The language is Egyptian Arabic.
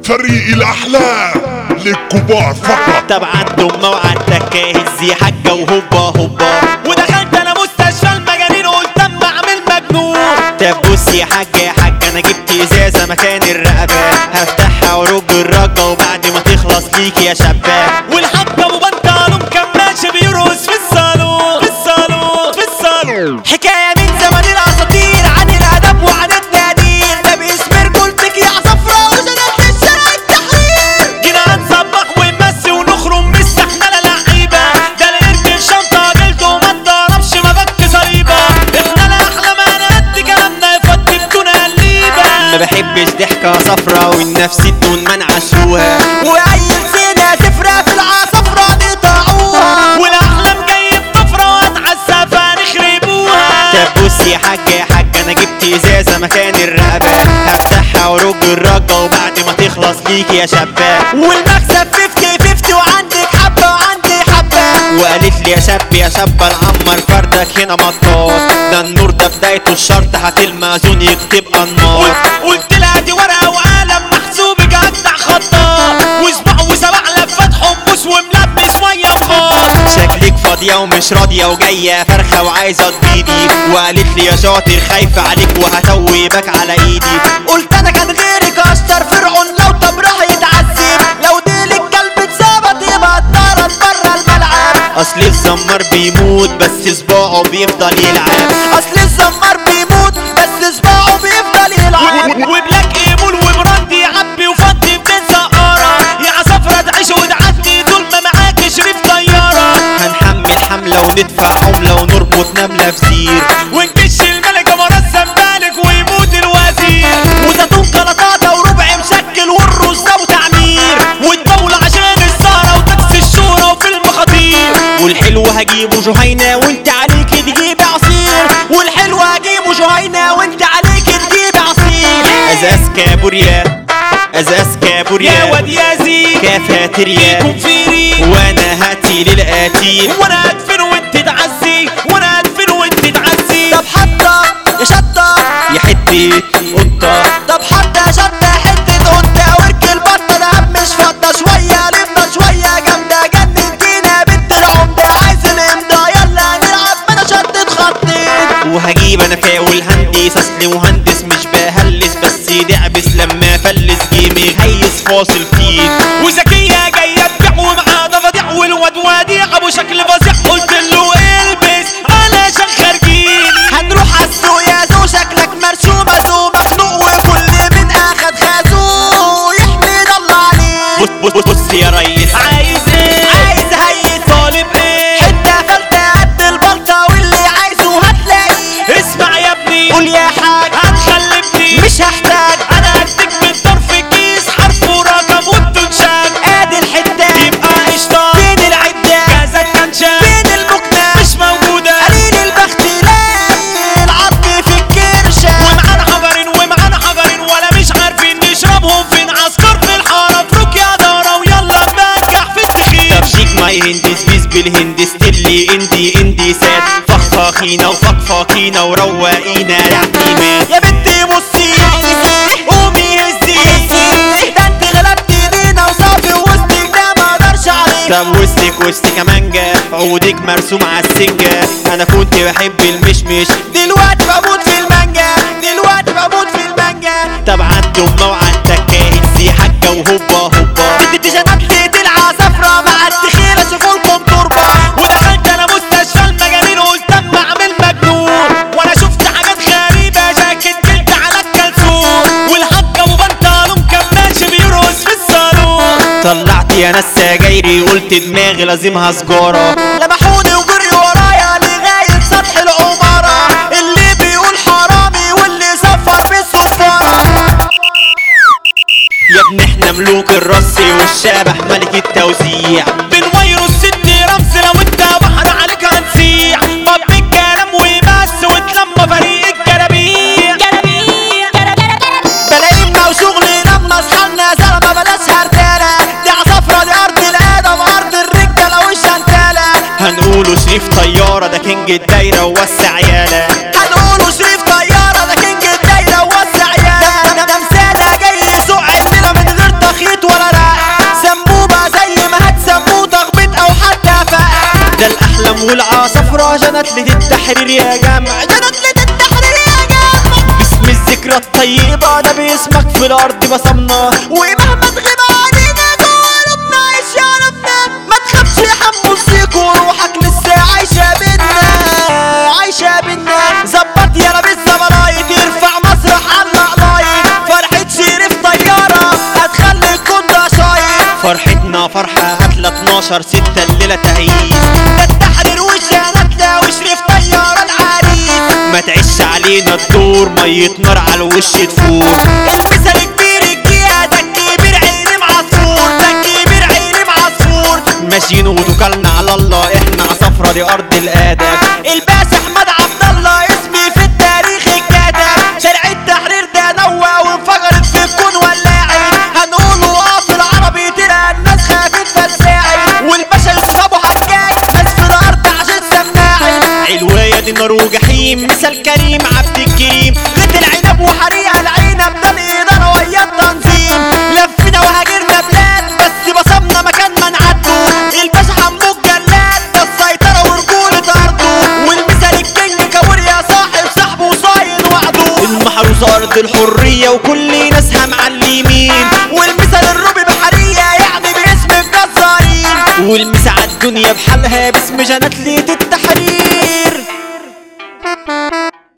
فريق الأحلام للكبار فقط طبعا دمه وقعدتك هزي حاجه وهوبا هوبا ودخلت انا مستشفى المجانين قلت اما اعمل مجنون طب بص يا حاجه يا حاجه انا جبت ازازه مكان الرقبه هفتحها ورج الرجه وبعد ما تخلص ليك يا شباب والحاج ابو بنطلون كان ماشي بيرقص في الصالون في الصالون في الصالون حكايه من زمان الاساطير عن الادب وعن التقدير ده باسم رجولتك يا صفرا وجنات الشارع التحرير جينا نصبح ونمسي ونخرم مش احنا لا لعيبه ده القرد في شنطه جلده ما اتضربش ما بك صليبه احنا لا احلى ما انا قد كلامنا يفضي بدون قليبه ما بحبش ضحكه صفرا والنفس الدون منعشوها وعيل سيدة سفرة في العصفرة بيطاعوها والاحلام جاي بطفره واتعسى فنخربوها طب بص يا حاجه يا حاجه انا جبت ازازه مكان الرقبه هفتحها ورج الرجه وبعد ما تخلص ليك يا شباب والمكسب 50 50 وعندك حبة وعندي حبة وقالت لي يا شاب يا شاب العمر فردك هنا مطاط ده النور ده بدايته الشرط هات المأذون يكتب انمار قلت لها دي ورقه وقلم محسوب جدع خطاط وصباع وسبع لفات حمص وملبس ميه وخار شكلك فاضيه ومش راضيه وجايه فرخه وعايزه تبيدي وقالت لي يا شاطر خايفه عليك وهتوبك على ايدي قلت انا كان غيرك اشطر فرعون لو طب راح يتعذب لو ديلك كلب اتثبت يبقى اتطرد بره الملعب اصل الزمار بيموت بس صباعه بيفضل يلعب اصل الزمار بيموت بس صباعه بيفضل يلعب وبلاك ايمول وبراندي يعبي وفضي بدين سقارة يا عصفرة تعيش وتعدي طول ما معاك شريف طيارة هنحمل حملة وندفع عملة ونربط نملة في زير ونكش الملكة ورا الزنبالك ويموت الوزير وزيتون كلاطاطة وربع مشكل والرز وتعمير والدولة عشان السهرة وتكسي الشورى وفيلم خطير والحلو هجيبه جهينة وانت عليك تجيب عصير والحلو هجيبه جهينة وانت عليك تجيب عصير ازاز كابوريا ازاز كابوريا يا واد يا زين كافاتريا بيكون فيري وانا هاتي للقتيل وانا ادفن وانت تعزي وانا ادفن وانت تعزي طب حتى يا شطة يا حتة قطة طب حتى شطة حتة قطة ورك البطة ده مش فضة شوية لمة شوية جامدة جننتينا بنت العمدة عايز الامضة يلا نلعب ما انا شطة خطين وهجيب انا فاول هندس اصل مهندس مش بهلس بس دعبس لما فلس جيمي هيس فاصل فيه وذكية جاية تبيع ومعاه ضفاديع والواد وديع ابو شكل فظيع قلت له البس علشان خارجين هنروح عالسوق يا زو شكلك مرسومة زو مخنوق وكل من اخد خازو يحمد الله عليه بص بص بص, بص يا ريس عايز ايه عايز هيس طالب ايه حتة فلتة قد البلطة واللي عايزه هتلاقيه اسمع يا ابني قول يا حاج هتخلفني مش هحتاج انا هديك من طرف كيس حرف ورقم والتنشان ادي الحتة يبقى قشطة فين العدة جازك كنشان فين المكنة مش موجودة قليل البخت لا العض في الكرشة ومعانا حجرين ومعانا حجرين ولا مش عارفين نشربهم فين عسكر في الحارة فروك يا دارة ويلا ننجح في التخيل طب شيك ماي هندس بيس بالهندس تلي اندي اندي سات فخفاخينا وفخفاخينا وروقينا رعتيمات يا بنتي بصي قومي هزي ده انت غلبتي بينا وصافي وسطك ده ما اقدرش عليك طب وسطك وسط كمانجة عودك مرسوم على السنجة انا كنت بحب المشمش دلوقتي بموت في المانجا دلوقتي بموت في المانجا طب عالدمة وعالتكة هزي حاجة وهوبا هوبا انت جنبت العصفرة مع التخيلة شوفولكم تربة ودخلت انا مستشفى المجانين قلت اما اعمل مجنون وانا شفت حاجات غريبه جاكيت جلد على الكلسون والحاج ابو بنطلون كان ماشي بيرقص في الصالون طلعت يا ناس سجايري قلت دماغي لازمها سجاره لمحوني وجري ورايا لغاية سطح العمارة اللي بيقول حرامي واللي سفر بالسفارة يا ابن احنا ملوك الرص والشبح ملك التوزيع بنويرو الست رمز لو انت بحر عليك هنسيع طب الكلام وبس وتلم فريق الجرابيع بلاقينا وشغلي لما اصحالنا زلمة بلاش هرتالة دي عصفرة دي أرض الآدم أرض الرجالة والشنتالة هنقوله شريف طيارة ده كينج الدايرة ووسع يالا هنقولوا شريف طيارة ده كينج الدايرة ووسع يالا ده مسادة جاي يسوق عندنا من غير تخييم اه جنت لي التحرير يا جمع جنت لي التحرير يا جمع باسم الذكرى الطيبة ده باسمك في الأرض بصمنا ومهما تغيب علينا جوه قلوبنا عيش يا ربنا ما تخافش يا حمو فيك وروحك لسه عايشة بينا عايشة بينا ظبط يا لابس زبرايط يرفع مسرح علق لايت فرحة شريف طيارة هتخلي الكون ده شايط فرحتنا فرحة قتلة 12 ستة الليلة تعيس ده التحرير والجنات وشريف طيارة العريس ما تعيش علينا الدور مية نار على الوش تفور المثل كبير الجهة ده الكبير عيني معصفور ده الكبير عيني معصفور ماشيين وتوكلنا على الله احنا عصفرة دي أرض الآداب الباشا احمد عبد الله اسمي في التاريخ الكتب شارع التحرير ده نوى وانفجرت في الكون ولاعت هنقوله اه في العربي تلقى الناس خافت فزاعت والباشا يوسف ابو حجاج بس في الارض عشان سماعي علواية دي نار وجحيم مثل كريم عبد الكريم غد العنب وحريقه العنب ده الاداره ويا التنظيم لفينا وهاجرنا بلاد بس بصمنا مكان ما نعدوا الباشا حمو الجلاد ده السيطره ورجوله ارضه والمثل الكينج كابوريا صاحب صاحبه وصاين وعده المحروس أرض الحرية وكل ناسها معلمين والمثل الروبي بحريه يعني باسم الجزارين والمسا على الدنيا بحالها باسم جنات ليت التحرير